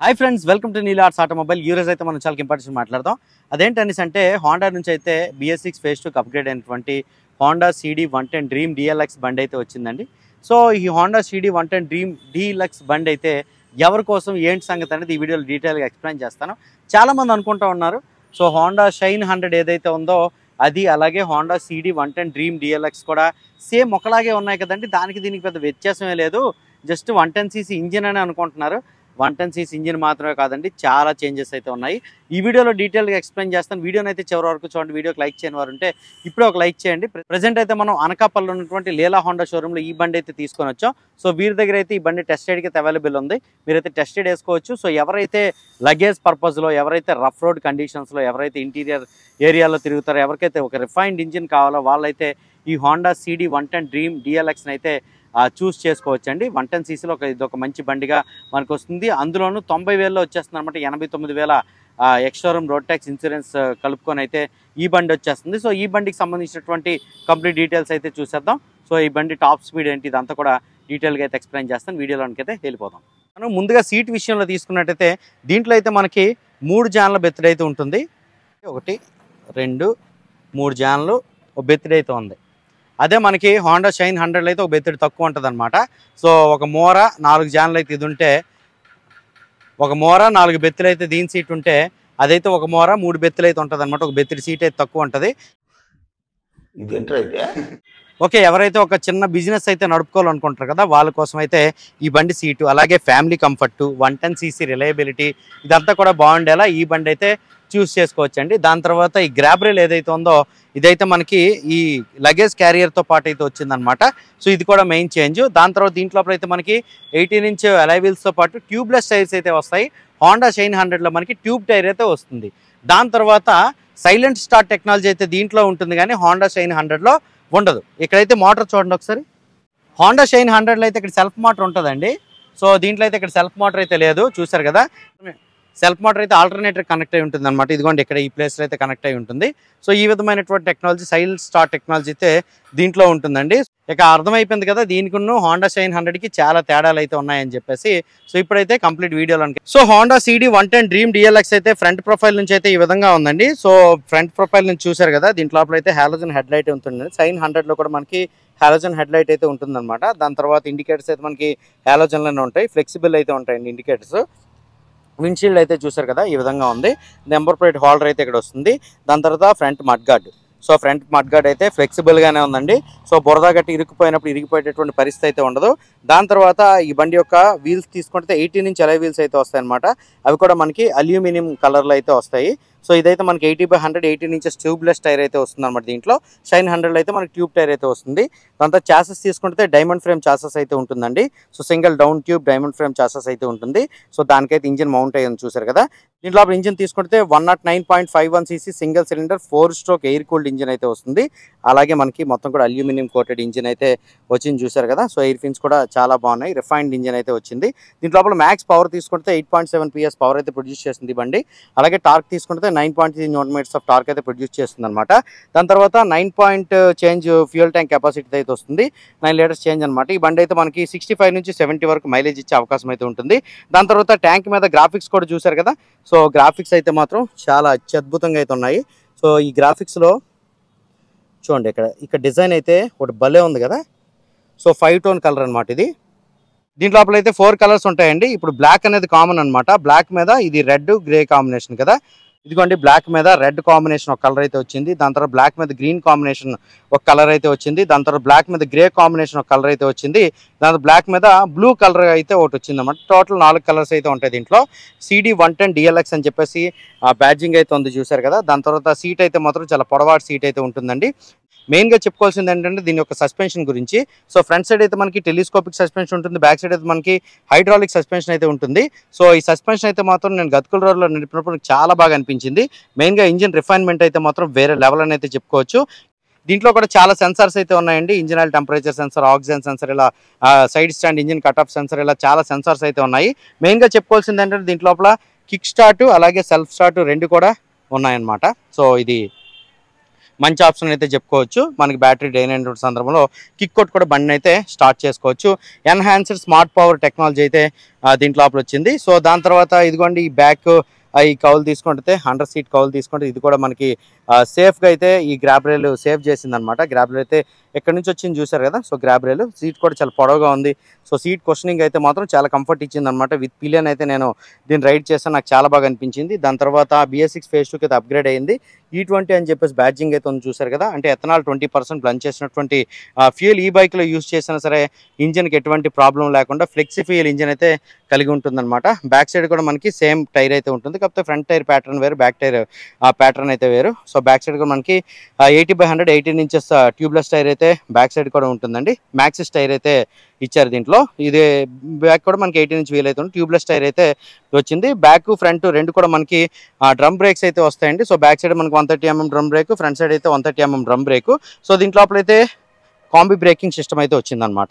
hi friends welcome to Neel arts automobile ఈ రోజు అయితే మనం చాలా ఇంపార్టెంట్ మాట్లాడదాం అదేంటనేసి అంటే హోండా నుంచి అయితే బిఎస్ సిక్స్ ఫేస్ టూకి అప్గ్రేడ్ అయినటువంటి Honda CD one ten Dream DLX బండి అయితే వచ్చిందండి సో ఈ Honda CD one ten Dream DLX బండి అయితే ఎవరి కోసం ఏంటి సంగతి అనేది ఈ వీడియోలో డీటెయిల్గా ఎక్స్ప్లెయిన్ చేస్తాను చాలామంది అనుకుంటూ ఉన్నారు సో హోండా షైన్ హండ్రెడ్ ఏదైతే ఉందో అది అలాగే Honda CD one ten Dream DLX కూడా సేమ్ ఒకలాగే ఉన్నాయి కదండి దానికి దీనికి పెద్ద వ్యత్యాసమే లేదు just one ten CC engine అని అనుకుంటున్నారు వన్ టెన్ సీసీ ఇంజిన్ మాత్రమే కాదండి చాలా చేంజెస్ అయితే ఉన్నాయి ఈ వీడియోలో డీటెయిల్గా ఎక్స్ప్లెయిన్ చేస్తాను వీడియోని అయితే చివరి వరకు చూడండి వీడియోకి లైక్ చేయని వారు ఉంటే ఇప్పుడే ఒక లైక్ చేయండి ప్రజెంట్ అయితే మనం అనకాపల్లిలో ఉన్నటువంటి లీలా హోండా షోరూంలో ఈ బండి అయితే తీసుకొని వచ్చాం సో వీరి దగ్గర అయితే ఈ బండి టెస్ట్ రైడ్కి అయితే అవైలబుల్ ఉంది మీరైతే టెస్ట్ రైడ్ వేసుకోవచ్చు సో ఎవరైతే లగేజ్ పర్పస్లో ఎవరైతే రఫ్ రోడ్ కండిషన్స్లో ఎవరైతే ఇంటీరియర్ ఏరియాలో తిరుగుతారో ఎవరికైతే ఒక రిఫైన్డ్ ఇంజిన్ కావాలో వాళ్ళైతే ఈ Honda CD one ten Dream డిఎల్ఎక్స్ని అయితే చూస్ చేసుకోవచ్చు అండి వన్ టెన్ సీసీలో ఒక ఇది ఒక మంచి బండిగా మనకు వస్తుంది అందులోనూ తొంభై వేలలో వచ్చేస్తుంది అనమాట ఎనభై తొమ్మిది వేల ఎక్స్షోరూమ్ రోడ్ ట్యాక్స్ ఇన్సూరెన్స్ ఆ, కలుపుకొని అయితే ఈ బండి వచ్చేస్తుంది సో ఈ బండికి సంబంధించినటువంటి కంప్లీట్ డీటెయిల్స్ అయితే చూసేద్దాం సో ఈ బండి టాప్ స్పీడ్ ఏంటి ఇదంతా కూడా డీటెయిల్గా అయితే ఎక్స్ప్లెయిన్ చేస్తాను వీడియోలోనికి అయితే వెళ్ళిపోదాం మనం ముందుగా సీట్ విషయంలో తీసుకున్నట్టయితే దీంట్లో అయితే మనకి మూడు జాన్ల బెత్తడి అయితే ఉంటుంది ఒకటి రెండు మూడు జాన్లు ఒక బెత్తడి అయితే ఉంది అదే మనకి హోండా షైన్ హండ్రెడ్లో అయితే ఒక బెత్తడి తక్కువ ఉంటుంది అనమాట సో ఒక మోర నాలుగు జాన్లు అయితే ఇది ఉంటే ఒక మోర నాలుగు బెత్తులు అయితే దీని సీట్ ఉంటే అదైతే ఒక మోర మూడు బెత్తులు అయితే ఉంటుంది అనమాట ఒక బెత్తిడి సీట్ అయితే తక్కువ ఉంటుంది ఇదేంట్రా అయితే ఓకే ఎవరైతే ఒక చిన్న బిజినెస్ అయితే నడుపుకోవాలనుకుంటారు కదా వాళ్ళ కోసం అయితే ఈ బండి సీటు అలాగే family comfort one ten CC reliability ఇదంతా కూడా బాగుండేలా ఈ బండి అయితే చూస్ చేసుకోవచ్చు అండి దాని తర్వాత ఈ గ్రాబ్ రైల్ ఏదైతే ఉందో ఇదైతే మనకి ఈ లగేజ్ క్యారియర్తో పాటు అయితే వచ్చిందనమాట సో ఇది కూడా మెయిన్ చేంజ్ దాని తర్వాత దీంట్లో అయితే మనకి ఎయిటీన్ ఇంచ్ తో పాటు ట్యూబ్లెస్ టైర్స్ అయితే వస్తాయి హోండా షైన్ హండ్రెడ్లో మనకి ట్యూబ్ టైర్ అయితే వస్తుంది దాని తర్వాత సైలెంట్ స్టార్ట్ టెక్నాలజీ అయితే దీంట్లో ఉంటుంది కానీ హోండా షైన్ హండ్రెడ్లో ఉండదు ఇక్కడైతే మోటార్ చూడండి ఒకసారి హోండా షైన్ హండ్రెడ్లో అయితే ఇక్కడ సెల్ఫ్ మోటార్ ఉంటుందండి సో దీంట్లో అయితే ఇక్కడ సెల్ఫ్ మోటార్ అయితే లేదు చూసారు కదా సెల్ఫ్ మోటార్ అయితే ఆల్టర్నేటర్ కనెక్ట్ అయి ఉంటుంది అనమాట ఇదిగోండి ఇక్కడ ఈ ప్లేస్లో అయితే కనెక్ట్ అయి ఉంటుంది సో ఈ విధమైనటువంటి టెక్నాలజీ సైలెంట్ స్టార్ట్ టెక్నాలజీ అయితే దీంట్లో ఉంటుందండి ఇక అర్థమైపోయింది కదా దీనికి హోండా షైన్ హండ్రెడ్కి చాలా తేడాలు అయితే ఉన్నాయని చెప్పేసి సో ఇప్పుడైతే కంప్లీట్ వీడియోలో so Honda CD one ten Dream DLX అయితే ఫ్రంట్ ప్రొఫైల్ నుంచి అయితే ఈ విధంగా ఉందండి సో ఫ్రంట్ ప్రొఫైల్ నుంచి చూసారు కదా దీంట్లో లోపల అయితే హాలోజన్ హెడ్ లైట్ ఉంటుంది సైన్ హండ్రెడ్లో కూడా మనకి హాలోజన్ హెడ్ లైట్ అయితే ఉంటుందన్నమాట దాని తర్వాత ఇండికేటర్స్ అయితే మనకి హాలోజన్లోనే ఉంటాయి ఫ్లెక్సిబుల్ అయితే ఉంటాయండి ఇండికేటర్స్ విండ్షీల్డ్ అయితే చూసారు కదా ఈ విధంగా ఉంది నెంబర్ ప్లేట్ హోల్డర్ అయితే ఇక్కడ వస్తుంది దాని తర్వాత front mud guard so front mud guard అయితే ఫ్లెక్సిబుల్ గానే ఉందండి సో బురద గట్టి ఇరుక్కుపోయినప్పుడు ఇరిగిపోయేటటువంటి పరిస్థితి అయితే ఉండదు దాని తర్వాత ఈ బండి యొక్క వీల్స్ తీసుకుంటే ఎయిటీన్ ఇంచ్ అలై వీల్స్ అయితే వస్తాయి అనమాట అవి కూడా మనకి అల్యూమినియం కలర్లో అయితే వస్తాయి సో ఇదైతే మనకి eighty by hundred eighteen inches tubeless tyre అయితే వస్తుంది అనమాట దీంట్లో షైన్ హండ్రెడ్ అయితే మనకి ట్యూబ్ టైర్ అయితే వస్తుంది దాంతో చాసెస్ తీసుకుంటే డైమండ్ ఫ్రేమ్ చాసెస్ అయితే ఉంటుందండి so single down tube diamond frame chassis అయితే ఉంటుంది సో దానికైతే ఇంజిన్ మౌంట్ అయ్యింది చూసారు కదా దీంట్లో ఇంజిన్ తీసుకుంటే one not nine point five one CC single cylinder four stroke air cooled engine అయితే వస్తుంది అలాగే మనకి మొత్తం కూడా అల్యూమినియం కోటెడ్ ఇంజిన్ అయితే వచ్చింది చూసారు కదా సో ఎయిర్ ఫిన్స్ కూడా చాలా బాగున్నాయి రిఫైన్డ్ ఇంజిన్ అయితే వచ్చింది దీంట్లో మ్యాక్స్ పవర్ తీసుకుంటే eight point seven PS power అయితే ప్రొడ్యూస్ చేస్తుంది ఈ బండి అలాగే టార్క్ తీసుకుంటే nine point three newton metres of torque అయితే ప్రొడ్యూస్ చేస్తుంది అనమాట దాని తర్వాత nine point change fuel tank capacity అయితే వస్తుంది నైన్ లీటర్స్ చేంజ్ అనమాట ఈ బండి అయితే మనకి సిక్స్టీ ఫైవ్ నుంచి సెవెంటీ వరకు మైలేజ్ ఇచ్చే అవకాశం అయితే ఉంటుంది దాని తర్వాత ట్యాంక్ మీద గ్రాఫిక్స్ కూడా చూసారు కదా సో గ్రాఫిక్స్ అయితే మాత్రం చాలా అత్యద్భుతంగా అయితే ఉన్నాయి సో ఈ గ్రాఫిక్స్లో చూడండి ఇక్కడ ఇక్కడ డిజైన్ అయితే ఒకటి భలే ఉంది కదా సో ఫైవ్ టోన్ కలర్ అన్నమాట ఇది దీంట్లో లోపల అయితే ఫోర్ కలర్స్ ఉంటాయండి ఇప్పుడు బ్లాక్ అనేది కామన్ అన్నమాట బ్లాక్ మీద ఇది రెడ్ గ్రే కాంబినేషన్ కదా ఇదిగోండి బ్లాక్ మీద రెడ్ కాంబినేషన్ ఒక కలర్ అయితే వచ్చింది దాని తర్వాత బ్లాక్ మీద గ్రీన్ కాంబినేషన్ ఒక కలర్ అయితే వచ్చింది దాని తర్వాత బ్లాక్ మీద గ్రే కాంబినేషన్ ఒక కలర్ అయితే వచ్చింది దాని బ్లాక్ మీద బ్లూ కలర్ అయితే ఒకటి వచ్చింది అనమాట టోటల్ నాలుగు కలర్స్ అయితే ఉంటాయి దీంట్లో సిడి వన్ టెన్ డిఎల్ఎక్స్ అని చెప్పేసి ఆ బ్యాడ్జింగ్ అయితే ఉంది చూసారు కదా దాని తర్వాత సీట్ అయితే మాత్రం చాలా పొడవాటి సీట్ అయితే ఉంటుందండి మెయిన్ గా చెప్పుకోవాల్సింది ఏంటంటే దీని యొక్క సస్పెన్షన్ గురించి సో ఫ్రంట్ సైడ్ అయితే మనకి టెలిస్కోపిక్ సస్పెన్షన్ ఉంటుంది బ్యాక్ సైడ్ అయితే మనకి హైడ్రాలిక్ సస్పెన్షన్ అయితే ఉంటుంది సో ఈ సస్పెన్షన్ అయితే మాత్రం నేను గతుకుల రోడ్లో నడిపినప్పుడు నాకు చాలా బాగా అనిపించింది మెయిన్ గా ఇంజిన్ రిఫైన్మెంట్ అయితే మాత్రం వేరే లెవెల్ అని అయితే చెప్పుకోవచ్చు దీంట్లో కూడా చాలా సెన్సార్స్ అయితే ఉన్నాయండి engine oil temperature sensor oxygen sensor ఇలా side stand engine cut off sensor ఇలా చాలా సెన్సార్స్ అయితే ఉన్నాయి మెయిన్ గా చెప్పుకోవాల్సింది ఏంటంటే దీంట్లో కిక్ స్టార్ట్ అలాగే సెల్ఫ్ స్టార్ట్ రెండు కూడా ఉన్నాయన్నమాట సో ఇది మంచి ఆప్షన్ అయితే చెప్పుకోవచ్చు మనకి బ్యాటరీ డ్రైన్ అయిన సందర్భంలో కిక్ కొట్ కూడా బండిని అయితే స్టార్ట్ చేసుకోవచ్చు ఎన్హాన్స్డ్ స్మార్ట్ పవర్ టెక్నాలజీ అయితే ఆ, దీంట్లో లోపల వచ్చింది సో దాని తర్వాత ఇదిగోండి ఈ బ్యాక్ ఈ కౌలు తీసుకుంటే అండర్ సీట్ కౌలు తీసుకుంటే ఇది కూడా మనకి సేఫ్గా అయితే ఈ గ్రాబ్ రైల్ సేఫ్ చేసింది అనమాట గ్రాబ్ రైల్ అయితే ఎక్కడి నుంచి వచ్చింది చూసారు కదా సో గ్రాబ్ రైల్ సీట్ కూడా చాలా పొడవుగా ఉంది సో సీట్ క్వశ్చనింగ్ అయితే మాత్రం చాలా కంఫర్ట్ ఇచ్చింది అనమాట విత్ పిలియన్ అయితే నేను దీన్ని రైడ్ చేస్తాను నాకు చాలా బాగా అనిపించింది దాని తర్వాత బిఎస్ సిక్స్ ఫేస్ టూకి అయితే అప్గ్రేడ్ అయింది ఈ ట్వంటీ అని చెప్పేసి బ్యాడ్జింగ్ అయితే ఉంది చూసారు కదా అంటే ఎథనాల్ ట్వంటీ పర్సెంట్ బ్లంచ్ చేసినటువంటి ఫ్యూయల్ ఈ బైక్లో యూస్ చేసినా సరే ఇంజిన్కి ఎటువంటి ప్రాబ్లం లేకుండా ఫ్లెక్సీ ఫ్యూయల్ ఇంజిన్ అయితే కలిగి ఉంటుందన్నమాట బ్యాక్ సైడ్ కూడా మనకి సేమ్ టైర్ అయితే ఉంటుంది కాకపోతే ఫ్రంట్ టైర్ ప్యాటర్న్ వేరు బ్యాక్ టైర్ ప్యాటర్న్ అయితే వేరు సో బ్యాక్ సైడ్ కూడా మనకి eighty by hundred eighteen inches tubeless tyre అయితే బ్యాక్ సైడ్ కూడా ఉంటుందండి మ్యాక్సిస్ టైర్ అయితే ఇచ్చారు దీంట్లో ఇది బ్యాక్ కూడా మనకి ఎయిటీన్ ఇంచ్ వీల్ అయితే ఉంది ట్యూబ్లెస్ టైర్ అయితే వచ్చింది బ్యాక్ ఫ్రంట్ రెండు కూడా మనకి డ్రమ్ బ్రేక్స్ అయితే వస్తాయండి సో బ్యాక్ సైడ్ మనకి one thirty mm drum brake front side అయితే one thirty mm drum brake so దీంట్లో లోపలైతే కాంబీ బ్రేకింగ్ సిస్టమ్ అయితే వచ్చిందనమాట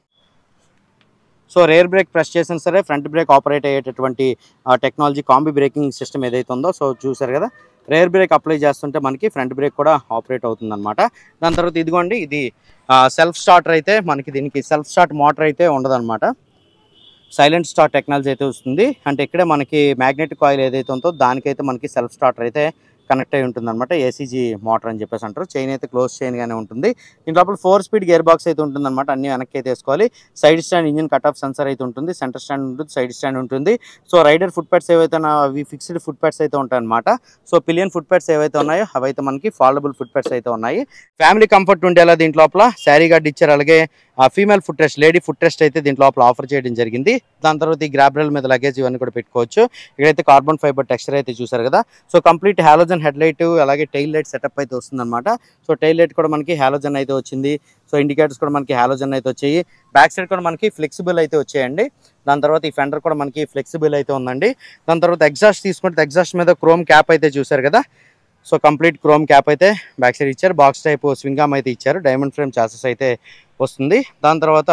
సో రేర్ బ్రేక్ ప్రెస్ చేసినా సరే ఫ్రంట్ బ్రేక్ ఆపరేట్ అయ్యేటటువంటి టెక్నాలజీ కాంబీ బ్రేకింగ్ సిస్టమ్ ఏదైతే ఉందో సో చూసారు కదా రేర్ బ్రేక్ అప్లై చేస్తుంటే మనకి ఫ్రంట్ బ్రేక్ కూడా ఆపరేట్ అవుతుంది అనమాట దాని తర్వాత ఇదిగోండి ఇది సెల్ఫ్ స్టార్టర్ అయితే మనకి దీనికి సెల్ఫ్ స్టార్ట్ మోటార్ అయితే ఉండదన్నమాట సైలెంట్ స్టార్ట్ టెక్నాలజీ అయితే వస్తుంది అంటే ఇక్కడే మనకి మ్యాగ్నెటిక్ కాయిల్ ఏదైతే ఉందో దానికైతే మనకి సెల్ఫ్ స్టార్టర్ అయితే కనెక్ట్ అయి ఉంటుంది అనమాట ఏసీజీ మోటార్ అని చెప్పేసి అంటారు చైన్ అయితే క్లోజ్ చైన్ గానే ఉంటుంది దీంట్లో లోపల ఫోర్ స్పీడ్ గేర్ బాక్స్ అయితే ఉంటుంది అనమాట అన్ని వెనక్కి అయితే వేసుకోవాలి side stand engine cut off sensor అయితే ఉంటుంది సెంటర్ స్టాండ్ ఉంటుంది సైడ్ స్టాండ్ ఉంటుంది సో రైడర్ ఫుట్ ప్యాడ్స్ ఏవైతే ఉన్నాయో అవి ఫిక్స్డ్ ఫుట్ ప్యాడ్స్ అయితే ఉంటాయి అనమాట సో పిలియన్ ఫుట్ ప్యాడ్స్ ఏవైతే ఉన్నాయో అవైతే మనకి ఫాలబుల్ ఫుట్ ప్యాడ్స్ అయితే ఉన్నాయి ఫ్యామిలీ కంఫర్ట్ ఉండేలా దీంట్లో లోపల శారీ గార్డ్ ఇచ్చారు అలాగే female foot rest lady foot rest అయితే దీంట్లో లోపల ఆఫర్ చేయడం జరిగింది దాని తర్వాత ఈ గ్రాబ్రల్ మీద లగేజ్ ఇవన్నీ కూడా పెట్టుకోవచ్చు ఇక్కడైతే కార్బన్ ఫైబర్ టెక్స్చర్ అయితే చూసారు కదా so complete halogen head light అలాగే టైల్ లైట్ సెటప్ అయితే వస్తుందన్నమాట సో టైల్ లైట్ కూడా మనకి హాలోజన్ అయితే వచ్చింది సో ఇండికేటర్స్ కూడా మనకి హాలోజన్ అయితే వచ్చాయి బ్యాక్ సైడ్ కూడా మనకి ఫ్లెక్సిబుల్ అయితే వచ్చాయండి దాని తర్వాత ఈ ఫెండర్ కూడా మనకి ఫ్లెక్సిబుల్ అయితే ఉందండి దాని తర్వాత ఎగ్జాస్ట్ తీసుకుంటే ఎగ్జాస్ట్ మీద క్రోమ్ క్యాప్ అయితే చూసారు కదా సో కంప్లీట్ క్రోమ్ క్యాప్ అయితే బ్యాక్ సైడ్ ఇచ్చారు బాక్స్ టైప్ స్వింగామ్ అయితే ఇచ్చారు డైమండ్ ఫ్రేమ్ చాసెస్ అయితే వస్తుంది దాని తర్వాత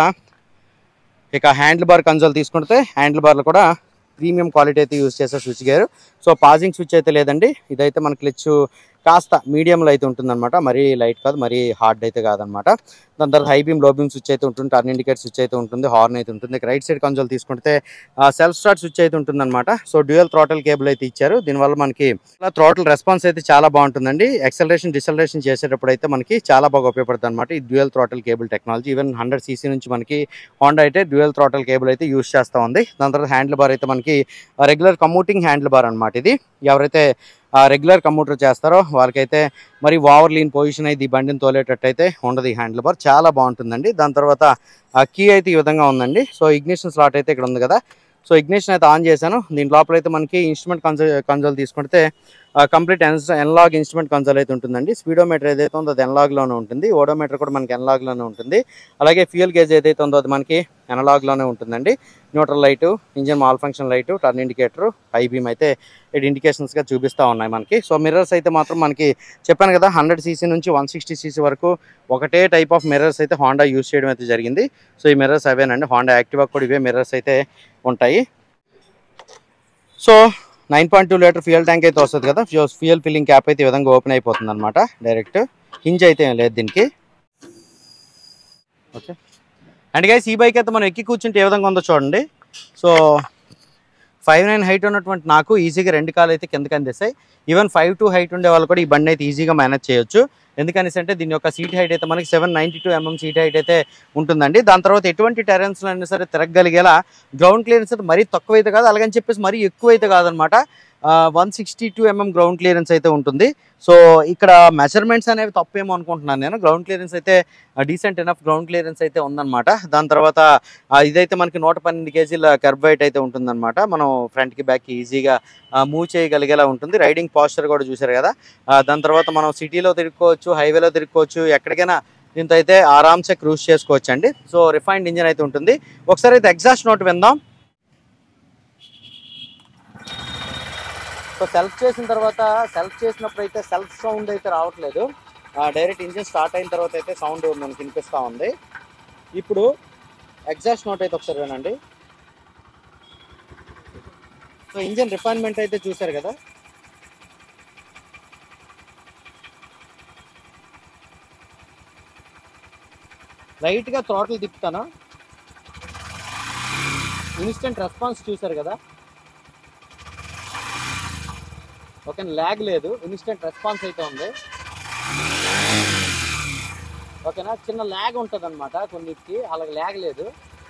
ఇక హ్యాండిల్ బార్ కన్సోల్ తీసుకుంటే హ్యాండిల్ బార్లు కూడా ప్రీమియం క్వాలిటీ అయితే యూజ్ చేస్తారు switch gear so passing switch అయితే లేదండి ఇదైతే మన క్లిచ్ కాస్త మీడియంలో అయితే ఉంటుందన్నమాట మరీ లైట్ కాదు మరీ హార్డ్ అయితే కాదనమాట దాని తర్వాత high beam low beam switch అయితే ఉంటుంది టర్న్ ఇండికేటర్ స్విచ్ అయితే ఉంటుంది హార్న్ అయితే ఉంటుంది ఇక రైట్ సైడ్ కన్సోల్ తీసుకుంటే సెల్ఫ్ స్టార్ట్ స్విచ్ అయితే ఉంటుందన్నమాట సో డ్యూయల్ థ్రాటల్ కేబుల్ అయితే ఇచ్చారు దీనివల్ల మనకి థ్రాటల్ రెస్పాన్స్ అయితే చాలా బాగుంటుందండి ఎక్సలరేషన్ డిసలరేషన్ చేసేటప్పుడు అయితే మనకి చాలా బాగా ఉపయోగపడుతుంది అనమాట ఈ dual throttle cable technology even hundred CC నుంచి మనకి హోండా అయితే డ్యూయల్ థ్రాటల్ కేబుల్ అయితే యూస్ చేస్తూ ఉంది దాని తర్వాత హ్యాండిల్ బార్ అయితే మనకి రెగ్యులర్ కమ్యూటింగ్ హ్యాండిల్ బార్ అనమాట ఇది ఎవరైతే రెగ్యులర్ కమ్యూటర్ చేస్తారో వాళ్ళకైతే మరి ఓవర్ లీన్ పొజిషన్ అయితే ఈ బండిని తోలేటట్టు అయితే ఉండదు ఈ హ్యాండిల్ బార్ చాలా బాగుంటుందండి దాని తర్వాత ఆ కీ అయితే ఈ విధంగా ఉందండి సో ఇగ్నిషన్ స్లాట్ అయితే ఇక్కడ ఉంది కదా సో ఇగ్నిషన్ అయితే ఆన్ చేశాను దీని లోపల అయితే మనకి ఇన్స్ట్రుమెంట్ కన్సోల్ కన్సోల్ తీసుకుంటే కంప్లీట్ ఎన్లాగ్ ఇన్స్ట్రుమెంట్ కన్సోల్ అయితే ఉంటుందండి స్పీడోమీటర్ ఏదైతే ఉందో అది ఎన్లాగ్లోనే ఉంటుంది ఓడోమీటర్ కూడా మనకి ఎన్లాగ్లోనే ఉంటుంది అలాగే ఫ్యూయల్ గేజ్ ఏదైతే ఉందో అది మనకి ఎనలాగ్లోనే ఉంటుందండి neutral light engine malfunction light turn indicator high beam అయితే ఇటు ఇండికేషన్స్గా చూపిస్తూ ఉన్నాయి మనకి సో మిర్రర్స్ అయితే మాత్రం మనకి చెప్పాను కదా హండ్రెడ్ సీసీ నుంచి వన్ సిక్స్టీ సీసీ వరకు ఒకటే టైప్ ఆఫ్ మిర్రర్స్ అయితే హోండా యూస్ చేయడం అయితే జరిగింది సో ఈ మిర్రర్స్ అవేనండి హోండా యాక్టివా కూడా ఇవే మిర్రర్స్ అయితే ఉంటాయి so nine point two litre fuel tank అయితే వస్తుంది కదా ఫ్యూయల్ ఫిల్లింగ్ క్యాప్ అయితే ఈ విధంగా ఓపెన్ అయిపోతుంది అనమాట డైరెక్ట్ హింజ్ అయితే ఏం లేదు దీనికి ఓకే అండ్ గైస్ ఈ బైక్ అయితే మనం ఎక్కి కూర్చుంటే ఏ విధంగా ఉందో చూడండి సో ఫైవ్ నైన్ హైట్ ఉన్నటువంటి నాకు ఈజీగా రెండు కాలు అయితే కిందకి అందిస్తాయి ఈవెన్ ఫైవ్ టూ హైట్ ఉండే వాళ్ళు కూడా ఈ బండి అయితే ఈజీగా మేనేజ్ చేయొచ్చు ఎందుకనేసి అంటే దీని యొక్క సీట్ హైట్ అయితే మనకి seven ninety two mm seat height అయితే ఉంటుందండి దాని తర్వాత ఎటువంటి టెరెన్స్లో అయినా సరే తిరగగలిగేలా గ్రౌండ్ క్లియరెన్స్ అయితే మరీ తక్కువ అయితే కాదు అలాగని చెప్పేసి మరీ ఎక్కువ అయితే కాదనమాట one sixty two mm ground clearance అయితే ఉంటుంది సో ఇక్కడ మెజర్మెంట్స్ అనేవి తప్పేమో అనుకుంటున్నాను నేను గ్రౌండ్ క్లియరెన్స్ అయితే డీసెంట్ ఎనఫ్ గ్రౌండ్ క్లియరెన్స్ అయితే ఉందన్నమాట దాని తర్వాత ఆ, ఇదైతే మనకి నూట పన్నెండు కేజీల కర్బ్ వెయిట్ అయితే ఉంటుందన్నమాట మనం ఫ్రంట్కి బ్యాక్కి ఈజీగా మూవ్ చేయగలిగేలా ఉంటుంది రైడింగ్ పాస్చర్ కూడా చూసారు కదా ఆ, దాని తర్వాత మనం సిటీలో తిరుక్కోవచ్చు హైవేలో తిరుక్కోవచ్చు ఎక్కడికైనా దీంతో అయితే ఆరామ్సే క్రూజ్ చేసుకోవచ్చు అండి సో రిఫైన్డ్ ఇంజిన్ అయితే ఉంటుంది ఒకసారి అయితే ఎగ్జాస్ట్ నోట్ విందాం సో సెల్ఫ్ చేసిన తర్వాత సెల్ఫ్ చేసినప్పుడు అయితే సెల్ఫ్ సౌండ్ అయితే రావట్లేదు డైరెక్ట్ ఇంజిన్ స్టార్ట్ అయిన తర్వాత అయితే సౌండ్ మనకి వినిపిస్తూ ఉంది ఇప్పుడు ఎగ్జాస్ట్ నోట్ అయితే ఒకసారి వినండి సో ఇంజిన్ రిఫైన్మెంట్ అయితే చూసారు కదా లైట్గా థ్రాటిల్ తిప్పుతాను ఇన్స్టెంట్ రెస్పాన్స్ చూసారు కదా ఓకే ల్యాగ్ లేదు ఇన్స్టెంట్ రెస్పాన్స్ అయితే ఉంది ఓకేనా చిన్న ల్యాగ్ ఉంటుంది అనమాట కొన్నిటికి అలాగే ల్యాగ్ లేదు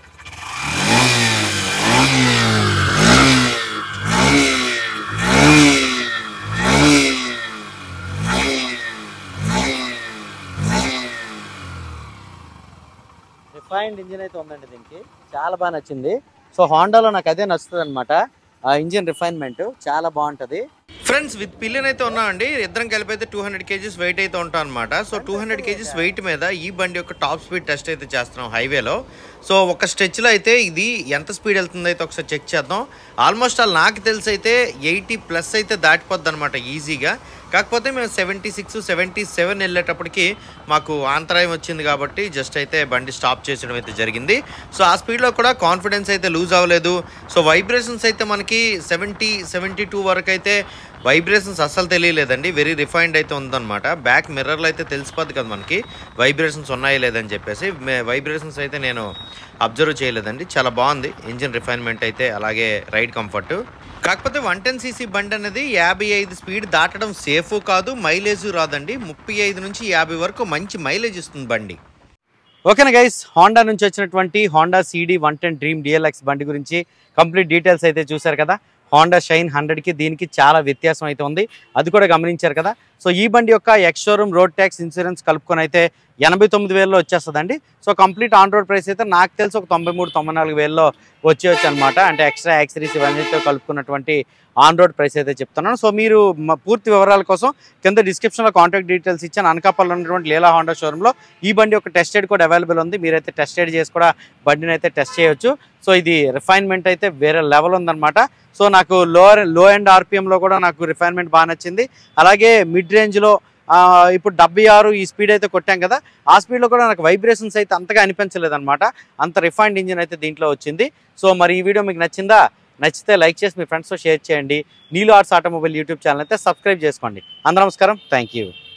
రిఫైన్డ్ ఇంజిన్ అయితే ఉందండి దీనికి చాలా బాగా నచ్చింది సో హోండాలో నాకు అదే నచ్చుతుంది అనమాట ఆ ఇంజిన్ రిఫైన్మెంట్ చాలా బాగుంటుంది ఫ్రెండ్స్ విత్ పిల్లన్ అయితే ఉన్నామండి ఇద్దరం కలిపి అయితే టూ హండ్రెడ్ కేజీస్ వెయిట్ అయితే ఉంటాం అనమాట so two hundred kgs weight మీద ఈ బండి యొక్క టాప్ స్పీడ్ టెస్ట్ అయితే చేస్తున్నాం హైవేలో సో ఒక స్ట్రెచ్లో అయితే ఇది ఎంత స్పీడ్ వెళ్తుందో అయితే ఒకసారి చెక్ చేద్దాం ఆల్మోస్ట్ ఆల్ నాకు తెలిసి అయితే ఎయిటీ ప్లస్ అయితే దాటిపోద్ది అనమాట ఈజీగా కాకపోతే మేము సెవెంటీ సిక్స్ సెవెంటీ సెవెన్ వెళ్ళేటప్పటికి మాకు ఆంతరాయం వచ్చింది కాబట్టి జస్ట్ అయితే బండి స్టాప్ చేసడం అయితే జరిగింది సో ఆ స్పీడ్లో కూడా కాన్ఫిడెన్స్ అయితే లూజ్ అవ్వలేదు సో వైబ్రేషన్స్ అయితే మనకి సెవెంటీ సెవెంటీ టూ వరకు అయితే వైబ్రేషన్స్ అస్సలు తెలియలేదండి వెరీ రిఫైన్డ్ అయితే ఉందన్నమాట బ్యాక్ మిర్రర్లో అయితే తెలిసిపోద్ది కదా మనకి వైబ్రేషన్స్ ఉన్నాయో లేదని చెప్పేసి వైబ్రేషన్స్ అయితే నేను అబ్జర్వ్ చేయలేదండి చాలా బాగుంది ఇంజిన్ రిఫైన్మెంట్ అయితే అలాగే రైడ్ కంఫర్ట్ కాకపోతే వన్ టెన్ సీసీ బండి అనేది యాభై ఐదు స్పీడ్ దాటడం సేఫ్ కాదు మైలేజ్ రాదండి ముప్పై ఐదు నుంచి యాభై వరకు మంచి మైలేజ్ ఇస్తుంది బండి ఓకేనా గైస్ హోండా నుంచి వచ్చినటువంటి Honda CD one ten Dream DLX బండి గురించి కంప్లీట్ డీటెయిల్స్ అయితే చూశారు కదా హోండా షైన్ హండ్రెడ్కి దీనికి చాలా వ్యత్యాసం అయితే ఉంది అది కూడా గమనించారు కదా సో ఈ బండి యొక్క ex showroom road tax insurance కలుపుకొని అయితే ఎనభై తొమ్మిది వేలలో వచ్చేస్తుందండి so complete on road price అయితే నాకు తెలిసి ఒక తొంభై మూడు తొంభై నాలుగు వేలలో వచ్చేయచ్చు అనమాట అంటే ఎక్స్ట్రా యాక్సరీస్ ఇవన్నీతో కలుపుకున్నటువంటి ఆన్ రోడ్ ప్రైస్ అయితే చెప్తున్నాను సో మీరు మ- పూర్తి వివరాల కోసం కింద డిస్క్రిప్షన్లో కాంటాక్ట్ డీటెయిల్స్ ఇచ్చాను అనకాపల్లిలో ఉన్నటువంటి లీలా హోండా షోరూంలో ఈ బండి ఒక టెస్ట్ రైడ్ కూడా అవైలబుల్ ఉంది మీరైతే టెస్ట్ రైడ్ చేసి కూడా బండిని అయితే టెస్ట్ చేయొచ్చు సో ఇది రిఫైన్మెంట్ అయితే వేరే లెవెల్ ఉందన్నమాట సో నాకు లో లో అండ్ ఆర్పిఎంలో కూడా నాకు రిఫైన్మెంట్ బాగా నచ్చింది అలాగే మిడ్ రేంజ్లో ఇప్పుడు డెబ్బై ఆరు ఈ స్పీడ్ అయితే కొట్టాం కదా ఆ స్పీడ్లో కూడా నాకు వైబ్రేషన్స్ అయితే అంతగా అనిపించలేదు అనమాట అంత రిఫైన్డ్ ఇంజిన్ అయితే దీంట్లో వచ్చింది సో మరి ఈ వీడియో మీకు నచ్చిందా నచ్చితే లైక్ చేసి మీ ఫ్రెండ్స్తో షేర్ చేయండి నీలో ఆర్ట్స్ ఆటోమొబైల్ యూట్యూబ్ ఛానల్ అయితే సబ్స్క్రైబ్ చేసుకోండి అందరూ నమస్కారం థ్యాంక్ యూ